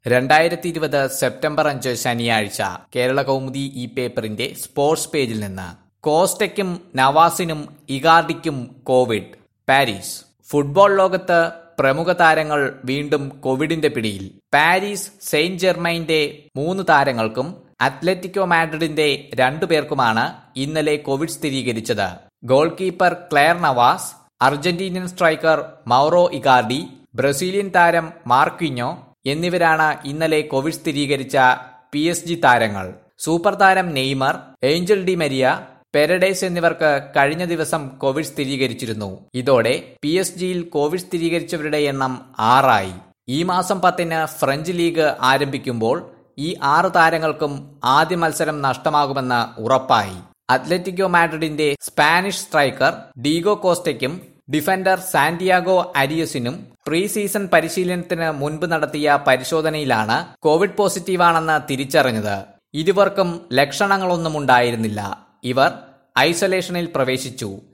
രണ്ടായിരത്തി ഇരുപത് സെപ്റ്റംബർ അഞ്ച് ശനിയാഴ്ച കേരള കൗമുദി ഈ പേപ്പറിന്റെ സ്പോർട്സ് പേജിൽ നിന്ന് കോസ്റ്റയ്ക്കും നവാസിനും ഇഗാർഡിക്കും കോവിഡ് പാരീസ് ഫുട്ബോൾ ലോകത്ത് പ്രമുഖ താരങ്ങൾ വീണ്ടും കോവിഡിന്റെ പിടിയിൽ പാരീസ് സെയിന്റ് ജെർമൈന്റെ മൂന്ന് താരങ്ങൾക്കും അത്ലറ്റിക്കോ മാഡ്രിഡിന്റെ രണ്ടു പേർക്കുമാണ് ഇന്നലെ കോവിഡ് സ്ഥിരീകരിച്ചത് goalkeeper Keylor Navas Argentinian striker Mauro Icardi Brazilian താരം മാർക്വിഞ്ഞോ എന്നിവരാണ് ഇന്നലെ കോവിഡ് സ്ഥിരീകരിച്ച പി എസ് ജി താരങ്ങൾ സൂപ്പർ താരം Neymar Angel Di Maria Paredes എന്നിവർക്ക് കഴിഞ്ഞ ദിവസം കോവിഡ് സ്ഥിരീകരിച്ചിരുന്നു ഇതോടെ പി എസ് ജിയിൽ കോവിഡ് സ്ഥിരീകരിച്ചവരുടെ എണ്ണം ആറായി ഈ മാസം പത്തിന് ഫ്രഞ്ച് ലീഗ് ആരംഭിക്കുമ്പോൾ ഈ ആറ് താരങ്ങൾക്കും ആദ്യ മത്സരം നഷ്ടമാകുമെന്ന് ഉറപ്പായി അത്ലറ്റിക്കോ മാഡ്രിഡിന്റെ സ്പാനിഷ് സ്ട്രൈക്കർ ഡീഗോ കോസ്റ്റയ്ക്കും ഡിഫൻഡർ സാന്റിയാഗോ അരിയസിനും പ്രീ സീസൺ പരിശീലനത്തിന് മുൻപ് നടത്തിയ പരിശോധനയിലാണ് കോവിഡ് പോസിറ്റീവാണെന്ന് തിരിച്ചറിഞ്ഞത് ഇരുവർക്കും ലക്ഷണങ്ങളൊന്നും ഉണ്ടായിരുന്നില്ല ഇവർ ഐസൊലേഷനിൽ പ്രവേശിച്ചു